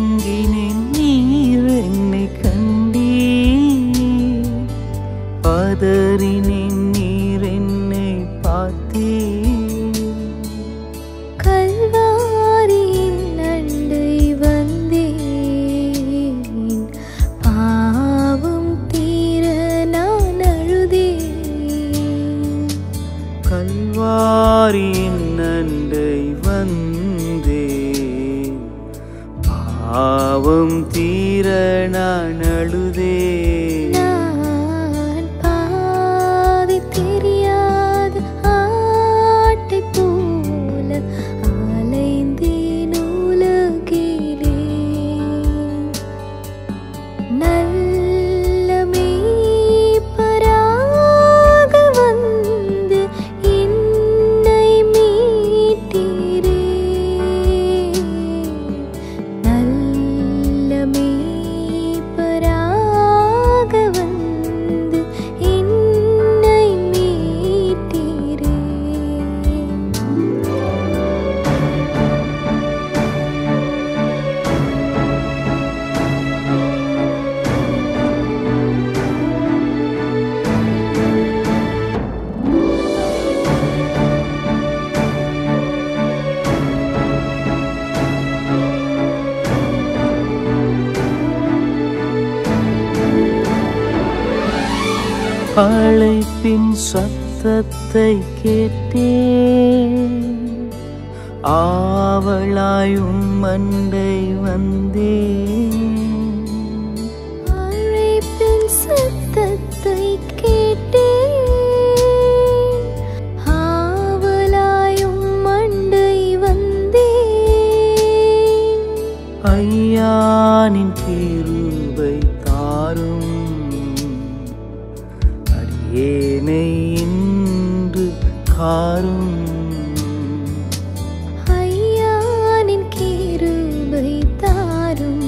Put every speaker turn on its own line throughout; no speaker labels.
கலங்கினேன் நீர் என்னை கண்டீ பதறினேன் நீர் என்னை பார்த்தீ
கல்வாரியின் அண்டை வந்தேன் பாவம் தீர நான் அழுதேன்
கல்வாரியின் நண்டை வந்தே பாவம் தீர நான் அழுதே
நான் பாதை தெரியாத ஆட்டைப் போல அலைந்தேன் உலகிலே. நல்ல மேய்ப்பராக வந்து என்னை மீட்டீரே. நல்ல மேய்ப்பராக வந்து என்னை மீட்டீரே.
அழைப்பின் சத்தத்தை கேட்டேன் ஆவலாயும் மண்டை வந்தேன்
அழைப்பின் சத்தத்தை கேட்டேன் ஆவலாயும் மண்டை வந்தேன்
ஐயானின் கிருபை தாரும் அடியேனை இன்று காரும்
ஐயானின் கிருபை தாரும்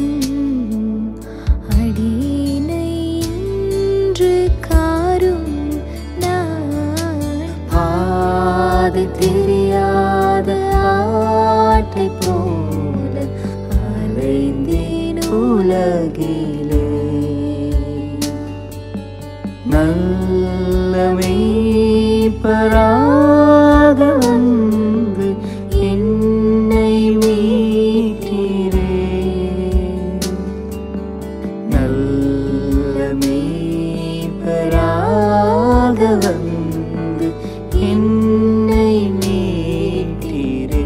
அடியினை இன்று காரும் நான் பாதை தெரியாத ஆட்டைப் போல அலைந்தேன்
உலகிலே நல்ல மெய்ப்பராக வந்து என்னை மீட்டீரே நல்ல மெய்ப்பராக வந்து என்னை மீட்டீரே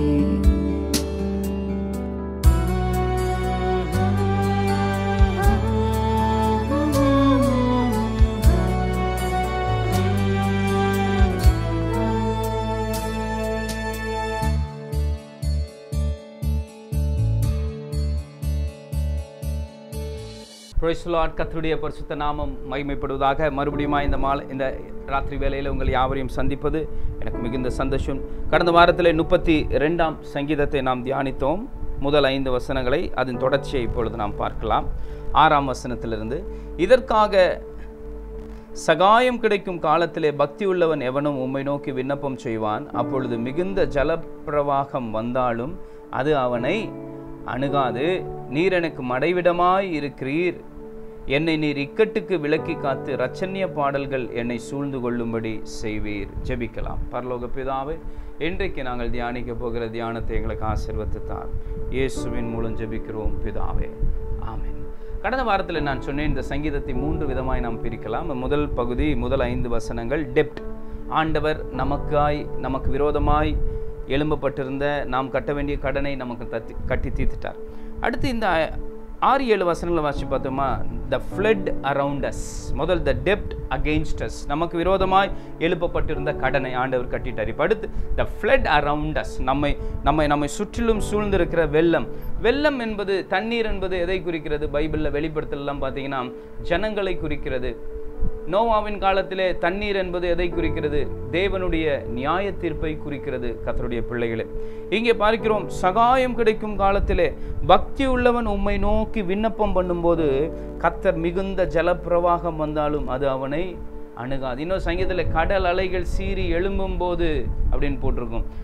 பிரைஸ்லாட் கர்த்தருடைய பரிசுத்த நாமம் மகிமைப்படுவதாக மறுபடியும் இந்த மாலை இந்த ராத்திரி வேளையில் உங்கள் யாவரையும் சந்திப்பது எனக்கு மிகுந்த சந்தோஷம் கடந்த வாரத்தில் முப்பத்தி ரெண்டாம் சங்கீதத்தை நாம் தியானித்தோம் முதல் ஐந்து வசனங்களை அதன் தொடர்ச்சியை இப்பொழுது நாம் பார்க்கலாம் ஆறாம் வசனத்திலிருந்து இதற்காக சகாயம் கிடைக்கும் காலத்திலே பக்தி உள்ளவன் எவனும் உம்மை நோக்கி விண்ணப்பம் செய்வான் அப்பொழுது மிகுந்த ஜலப்பிரவாகம் வந்தாலும் அது அவனை அணுகாது நீர் எனக்கு மடைவிடமாய் இருக்கிறீர் என்னை நீர் இக்கட்டுக்கு விலக்கி காத்து இரட்சண்ய பாடல்கள் என்னை சூழ்ந்து கொள்ளும்படி செய்வீர் ஜெபிக்கலாம் பரலோக பிதாவே இன்றைக்கு நாங்கள் தியானிக்க போகிற தியானத்தை எங்களுக்கு ஆசீர்வதித்தார் இயேசுவின் மூலம் ஜெபிக்கிறோம் பிதாவே ஆமென் கடந்த வாரத்தில் நான் சொன்னேன் இந்த சங்கீதத்தை மூன்று விதமாய் நாம் பிரிக்கலாம் முதல் பகுதி முதல் ஐந்து வசனங்கள் டெப்ட் ஆண்டவர் நமக்காய் நமக்கு விரோதமாய் எழும்பப்பட்டிருந்த நாம் கட்ட வேண்டிய கடனை நமக்கு தத்தி கட்டி தீர்த்துட்டார் அடுத்து இந்த ஆறு ஏழு வசனங்களை வாசிச்சு பார்த்தோமா த ஃப்ளட் அரவுண்ட் அஸ் முதல் த டெப்ட் அகெயின்ஸ்ட் அஸ் நமக்கு விரோதமாய் எழுப்பப்பட்டிருந்த கடனை ஆண்டவர் கட்டிட்டார் இப்போ அடுத்து த ஃப்ளட் அரவுண்ட் அஸ் நம்மை நம்மை நம்மை சுற்றிலும் சூழ்ந்திருக்கிற வெள்ளம் வெள்ளம் என்பது தண்ணீர் என்பது எதை குறிக்கிறது பைபிளில் வெளிப்படுத்தலாம் பார்த்தீங்கன்னா ஜனங்களை குறிக்கிறது நோவாவின் காலத்திலே தண்ணீர் என்பது எதை குறிக்கிறது தேவனுடைய நியாய தீர்ப்பை குறிக்கிறது கத்தருடைய பிள்ளைகளே இங்கே பார்க்கிறோம் சகாயம் கிடைக்கும் காலத்திலே பக்தி உள்ளவன் உம்மை நோக்கி விண்ணப்பம் பண்ணும்போது கத்தர் மிகுந்த ஜலப்பிரவாகம் வந்தாலும் அது அவனை அணுகாது இன்னொரு சங்கீதத்தில் கடல் அலைகள் சீறி எழும்பும் போது அப்படின்னு போட்டிருக்கும்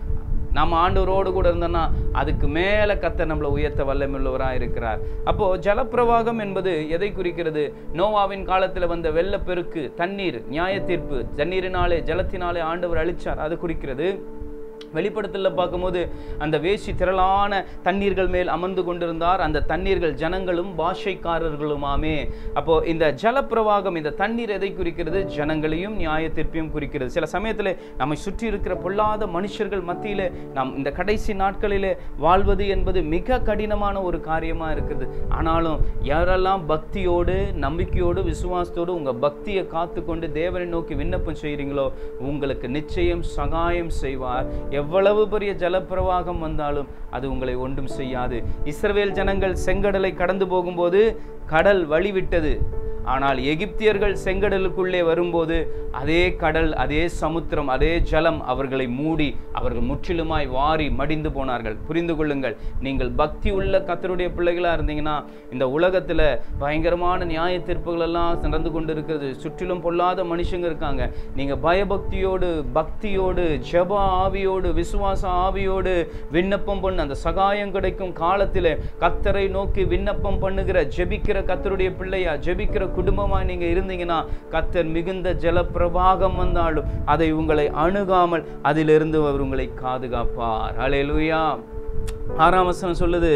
நம்ம ஆண்டவரோடு கூட இருந்தோம்னா அதுக்கு மேலே கத்த நம்மளை உயர்த்த வல்லமுள்ளவராக இருக்கிறார் அப்போ ஜலப்பிரவாகம் என்பது எதை குறிக்கிறது நோவாவின் காலத்தில் வந்த வெள்ளப்பெருக்கு தண்ணீர் நியாய தீர்ப்பு தண்ணீரினாலே ஜலத்தினாலே ஆண்டவர் அழிச்சார் அது குறிக்கிறது வெளிப்படத்தில் பார்க்கும்போது அந்த வேசி திரளான தண்ணீர்கள் மேல் அமர்ந்து கொண்டிருந்தார் அந்த தண்ணீர்கள் ஜனங்களும் பாஷைக்காரர்களுமாமே அப்போ இந்த ஜலப்பிரவாகம் இந்த தண்ணீர் எதை குறிக்கிறது ஜனங்களையும் நியாய தீர்ப்பையும் குறிக்கிறது சில சமயத்தில் நம்மை சுற்றி இருக்கிற பொல்லாத மனுஷர்கள் மத்தியிலே நாம் இந்த கடைசி நாட்களிலே வாழ்வது என்பது மிக கடினமான ஒரு காரியமாக இருக்குது ஆனாலும் யாரெல்லாம் பக்தியோடு நம்பிக்கையோடு விசுவாசத்தோடு உங்கள் பக்தியை காத்துக்கொண்டு தேவனை நோக்கி விண்ணப்பம் செய்கிறீங்களோ உங்களுக்கு நிச்சயம் சகாயம் செய்வார் எவ்வளவு பெரிய ஜலப்பிரவாகம் வந்தாலும் அது உங்களை ஒன்றும் செய்யாது இஸ்ரவேல் ஜனங்கள் செங்கடலை கடந்து போகும்போது கடல் வழிவிட்டது ஆனால் எகிப்தியர்கள் செங்கடலுக்குள்ளே வரும்போது அதே கடல் அதே சமுத்திரம் அதே ஜலம் அவர்களை மூடி அவர்கள் முற்றிலுமாய் வாரி மடிந்து போனார்கள் புரிந்து கொள்ளுங்கள் நீங்கள் பக்தி உள்ள கத்தருடைய பிள்ளைகளாக இருந்தீங்கன்னா இந்த உலகத்தில் பயங்கரமான நியாய தீர்ப்புகள் எல்லாம் நடந்து கொண்டு இருக்கிறது சுற்றிலும் பொல்லாத மனுஷங்க இருக்காங்க நீங்கள் பயபக்தியோடு பக்தியோடு ஜெப ஆவியோடு விசுவாச ஆவியோடு விண்ணப்பம் பண்ண அந்த சகாயம் கிடைக்கும் காலத்தில் கத்தரை நோக்கி விண்ணப்பம் பண்ணுகிற ஜெபிக்கிற கத்தருடைய பிள்ளையா ஜெபிக்கிற குடும்பமா நீங்க இருந்தீங்கன்னா கத்தர் மிகுந்த ஜலப்பிரவாகம் வந்தாலும் அதை உங்களை அணுகாமல் அதிலிருந்து அவர் உங்களை பாதுகாப்பார் அலையலுயா ஆறாம் வசனம் சொல்லுது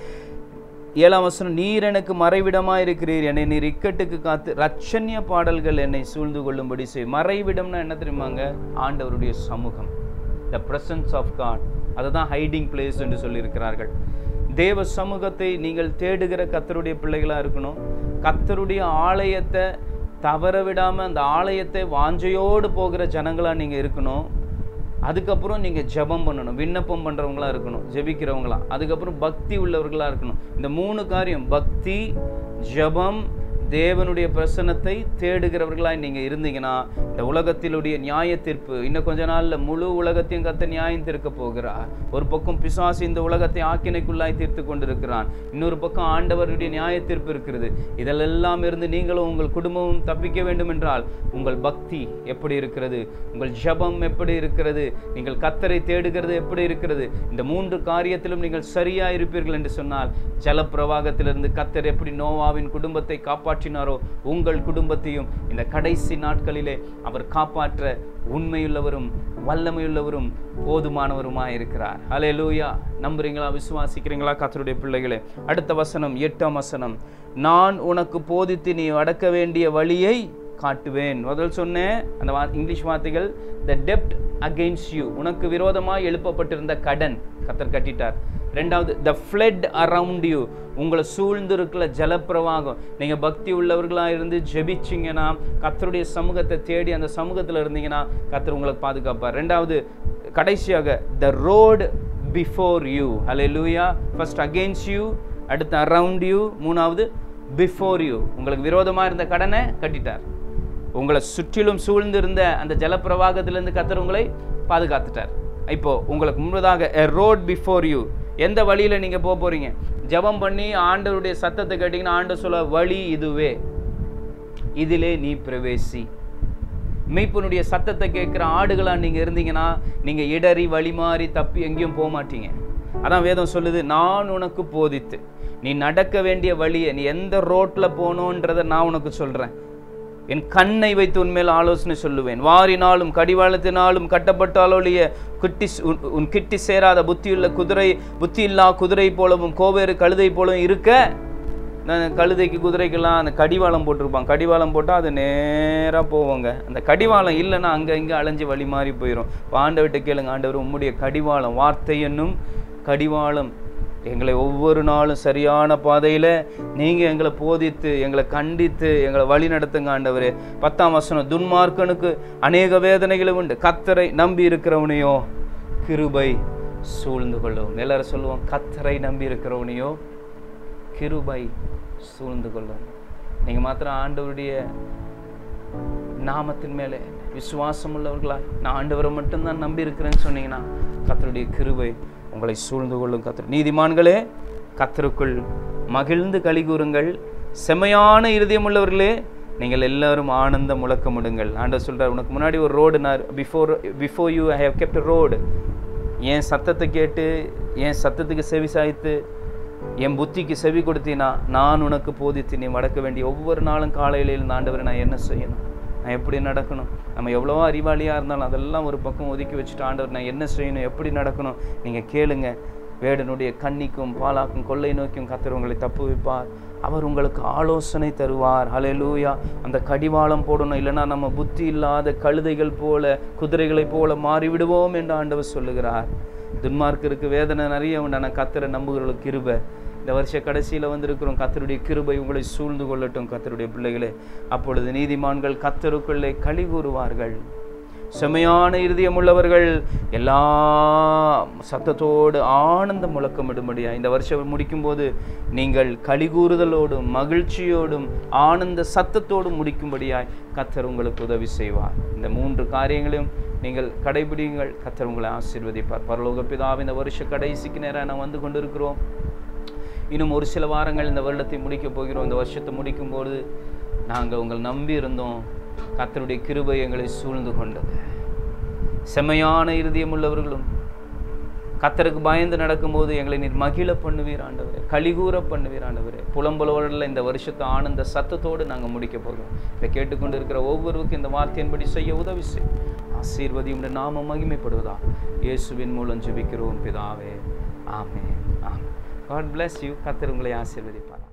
ஏழாம் வசனம் நீர் எனக்கு மறைவிடமா இருக்கிறீர் என்னை நீர் இக்கட்டுக்கு காத்து ரட்சண்ய பாடல்கள் என்னை சூழ்ந்து கொள்ளும்படி செய் மறைவிடம்னா என்ன தெரியுமாங்க ஆண்டவருடைய சமூகம் த பிரசன்ஸ் ஆஃப் காட் அதை தான் ஹைடிங் பிளேஸ் என்று சொல்லியிருக்கிறார்கள் தேவ சமூகத்தை நீங்கள் தேடுகிற கத்தருடைய பிள்ளைகளாக இருக்கணும் கத்தருடைய ஆலயத்தை தவற விடாமல் அந்த ஆலயத்தை வாஞ்சையோடு போகிற ஜனங்களாக நீங்கள் இருக்கணும் அதுக்கப்புறம் நீங்கள் ஜெபம் பண்ணணும் விண்ணப்பம் பண்ணுறவங்களா இருக்கணும் ஜெபிக்கிறவங்களா அதுக்கப்புறம் பக்தி உள்ளவர்களாக இருக்கணும் இந்த மூணு காரியம் பக்தி ஜெபம் தேவனுடைய பிரசன்னத்தை தேடுகிறவர்களாய் நீங்கள் இருந்தீங்கன்னா இந்த உலகத்திலுடைய நியாய தீர்ப்பு இன்னும் கொஞ்ச நாளில் முழு உலகத்தையும் கத்த நியாயம் தீர்க்க போகிறார் ஒரு பக்கம் பிசாசு இந்த உலகத்தை ஆக்கினைக்குள்ளாய் தீர்த்து கொண்டிருக்கிறான் இன்னொரு பக்கம் ஆண்டவருடைய நியாய தீர்ப்பு இருக்கிறது இதெல்லாம் இருந்து நீங்களும் உங்கள் குடும்பமும் தப்பிக்க வேண்டும் என்றால் உங்கள் பக்தி எப்படி இருக்கிறது உங்கள் ஜெபம் எப்படி இருக்கிறது நீங்கள் கத்தரை தேடுகிறது எப்படி இருக்கிறது இந்த மூன்று காரியத்திலும் நீங்கள் சரியா இருப்பீர்கள் என்று சொன்னால் ஜலப்பிரவாகத்திலிருந்து கத்தர் எப்படி நோவாவின் குடும்பத்தை காப்பாற்றினாரோ உங்கள் குடும்பத்தையும் இந்த கடைசி நாட்களிலே அவர் காப்பாற்ற உண்மையுள்ளவரும் வல்லமையுள்ளவரும் போதுமானவருமாய் இருக்கிறார் ஹalleluya நம்புறீங்களா விசுவாசிக்கிறீங்களா கத்தருடைய பிள்ளைகளே அடுத்த வசனம் எட்டாம் வசனம் நான் உனக்கு போதித்து நீ அடக்க வேண்டிய வழியை காட்டுவேன் முதல் சொன்னேன் அந்த வா இங்கிலீஷ் வார்த்தைகள் த டெப்ட் அகெயின்ஸ்ட் யூ உனக்கு விரோதமாக எழுப்பப்பட்டிருந்த கடன் கத்தர் கட்டிட்டார் ரெண்டாவது த ஃப்ளட் அரவுண்ட் யூ உங்களை சூழ்ந்து இருக்கிற ஜலப்பிரவாகம் நீங்கள் பக்தி உள்ளவர்களாக இருந்து ஜெபிச்சிங்கன்னா கத்தருடைய சமூகத்தை தேடி அந்த சமூகத்தில் இருந்தீங்கன்னா கத்தர் உங்களுக்கு பாதுகாப்பார் ரெண்டாவது கடைசியாக the road before you hallelujah first against you அடுத்து அரவுண்ட் யூ மூணாவது பிஃபோர் யூ உங்களுக்கு விரோதமாக இருந்த கடனை கட்டிட்டார் உங்களை சுற்றிலும் சூழ்ந்து இருந்த அந்த ஜலப்பிரவாகத்திலிருந்து கத்தர் உங்களை பாதுகாத்துட்டார் இப்போ உங்களுக்கு முன்பதாக எ ரோட் பிஃபோர் யூ எந்த வழியில் நீங்கள் போக போகிறீங்க ஜெபம் பண்ணி ஆண்டவருடைய சத்தத்தை கேட்டிங்கன்னா ஆண்டவர் சொல்ல வழி இதுவே இதிலே நீ பிரவேசி மெய்ப்பனுடைய சத்தத்தை கேட்குற ஆடுகளாக நீங்கள் இருந்தீங்கன்னா நீங்கள் இடறி வழி மாறி தப்பி எங்கேயும் போக மாட்டீங்க அதான் வேதம் சொல்லுது நான் உனக்கு போதித்து நீ நடக்க வேண்டிய வழியை நீ எந்த ரோட்டில் போகணுன்றதை நான் உனக்கு சொல்கிறேன் என் கண்ணை வைத்து உன்மேல் ஆலோசனை சொல்லுவேன் வாரினாலும் கடிவாளத்தினாலும் கட்டப்பட்டாலொழிய குட்டி உன் உன் கிட்டி சேராத புத்தியுள்ள குதிரை புத்தி இல்லா குதிரை போலவும் கோவேறு கழுதை போலவும் இருக்க நான் கழுதைக்கு குதிரைக்கெல்லாம் அந்த கடிவாளம் போட்டிருப்பான் கடிவாளம் போட்டால் அது நேராக போவோங்க அந்த கடிவாளம் இல்லைன்னா அங்கே இங்கே அலைஞ்சு வழி மாறி போயிடும் ஆண்டவர்கிட்ட கேளுங்க ஆண்டவர் உம்முடைய கடிவாளம் வார்த்தை என்னும் கடிவாளம் எங்களை ஒவ்வொரு நாளும் சரியான பாதையில் நீங்கள் எங்களை போதித்து எங்களை கண்டித்து எங்களை வழி நடத்துங்க ஆண்டவரே பத்தாம் வசனம் துன்மார்க்கனுக்கு அநேக வேதனைகளும் உண்டு கத்தரை நம்பி இருக்கிறவனையோ கிருபை சூழ்ந்து கொள்ளும் எல்லாரும் சொல்லுவோம் கத்தரை நம்பி இருக்கிறவனையோ கிருபை சூழ்ந்து கொள்ளும் நீங்கள் மாத்திரம் ஆண்டவருடைய நாமத்தின் மேலே விசுவாசம் உள்ளவர்களா நான் ஆண்டவரை மட்டும்தான் நம்பி இருக்கிறேன்னு சொன்னீங்கன்னா கத்தருடைய கிருபை உங்களை சூழ்ந்து கொள்ளும் கத்தர் நீதிமான்களே கத்தருக்குள் மகிழ்ந்து களி கூறுங்கள் செமையான இருதயம் உள்ளவர்களே நீங்கள் எல்லாரும் ஆனந்த முழக்கமிடுங்கள் ஆண்டவர் சொல்றார் உனக்கு முன்னாடி ஒரு ரோடு நான் before before you I have kept road என் சத்தத்தை கேட்டு என் சத்தத்துக்கு செவி சாய்த்து என் புத்திக்கு செவி கொடுத்தீனா நான் உனக்கு போதித்து நீ வடக்க வேண்டிய ஒவ்வொரு நாளும் காலையில எழுந்து ஆண்டவரை நான் என்ன செய்யணும் நான் எப்படி நடக்கணும் நம்ம எவ்வளவோ அறிவாளியாக இருந்தாலும் அதெல்லாம் ஒரு பக்கம் ஒதுக்கி வச்சுட்டு ஆண்டவர் நான் என்ன செய்யணும் எப்படி நடக்கணும் நீங்கள் கேளுங்க வேடனுடைய கண்ணிக்கும் பாலாக்கும் கொள்ளை நோக்கியும் கத்தர் உங்களை தப்பு வைப்பார் அவர் உங்களுக்கு ஆலோசனை தருவார் ஹalleluya அந்த கடிவாளம் போடணும் இல்லைன்னா நம்ம புத்தி இல்லாத கழுதைகள் போல குதிரைகளைப் போல மாறிவிடுவோம் என்று ஆண்டவர் சொல்லுகிறார் துன்மார்க்கருக்கு வேதனை நிறைய உண்டான கத்தரை நம்புகிறவர்களுக்கு கிருபை இந்த வருஷ கடைசியில் வந்திருக்கிறோம் கத்தருடைய கிருபை உங்களை சூழ்ந்து கொள்ளட்டும் கத்தருடைய பிள்ளைகளே அப்பொழுது நீதிமான்கள் கத்தருக்குள்ளே களி கூறுவார்கள் செமையான இருதயம் உள்ளவர்கள் எல்லா சத்தத்தோடு ஆனந்த முழக்கமிடும்படியா இந்த வருஷம் முடிக்கும்போது நீங்கள் கலிகூறுதலோடும் மகிழ்ச்சியோடும் ஆனந்த சத்தத்தோடும் முடிக்கும்படியாய் கத்தர் உங்களுக்கு உதவி செய்வார் இந்த மூன்று காரியங்களையும் நீங்கள் கடைபிடிங்கள் கத்தர் உங்களை ஆசீர்வதிப்பார் பரலோக பிதாവ് இந்த வருஷ கடைசிக்கு நேரம் நான் வந்து கொண்டிருக்கிறோம் இன்னும் ஒரு சில வாரங்கள் இந்த வருடத்தை முடிக்கப் போகிறோம் இந்த வருஷத்தை முடிக்கும்போது நாங்கள் உங்கள் நம்பி இருந்தோம் கத்தருடைய கிருபை எங்களை சூழ்ந்து கொண்டது செம்மையான இருதயம் உள்ளவர்களும் கத்தருக்கு பயந்து நடக்கும்போது எங்களை நீர் மகிழ பண்ணுவீர் ஆண்டவரே கலிகூற பண்ணுவீர் ஆண்டவரே புலம்பலோடல இந்த வருஷத்தை ஆனந்த சத்தத்தோடு நாங்கள் முடிக்க போகிறோம் இதை கேட்டுக்கொண்டு இருக்கிற ஒவ்வொருவருக்கும் இந்த வார்த்தையின்படி செய்ய உதவி செய் ஆசீர்வதியும் நாம மகிமைப்படுவதா இயேசுவின் மூலம் ஜெபிக்கிறோம் பிதாவே ஆமே ஆமே காட் bless யூ கத்தர் உங்களை ஆசீர்வதிப்பார்